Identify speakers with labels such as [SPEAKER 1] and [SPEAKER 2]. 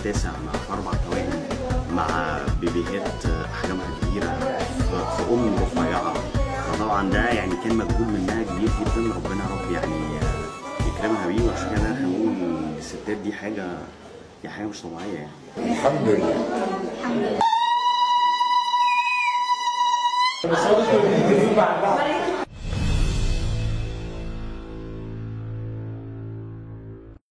[SPEAKER 1] التاسع مع اربع توائم مع بيبيهات احجامها كبيره في ام رفيعه فطبعا ده يعني كان مجهود منها كبير جدا ربنا يا رب يعني يكرمها بيه وعشان كده احنا بنقول الستات دي حاجه دي حاجه مش طبيعيه يعني
[SPEAKER 2] الحمد لله
[SPEAKER 3] بس هو انتوا بتجيبوا مع بعض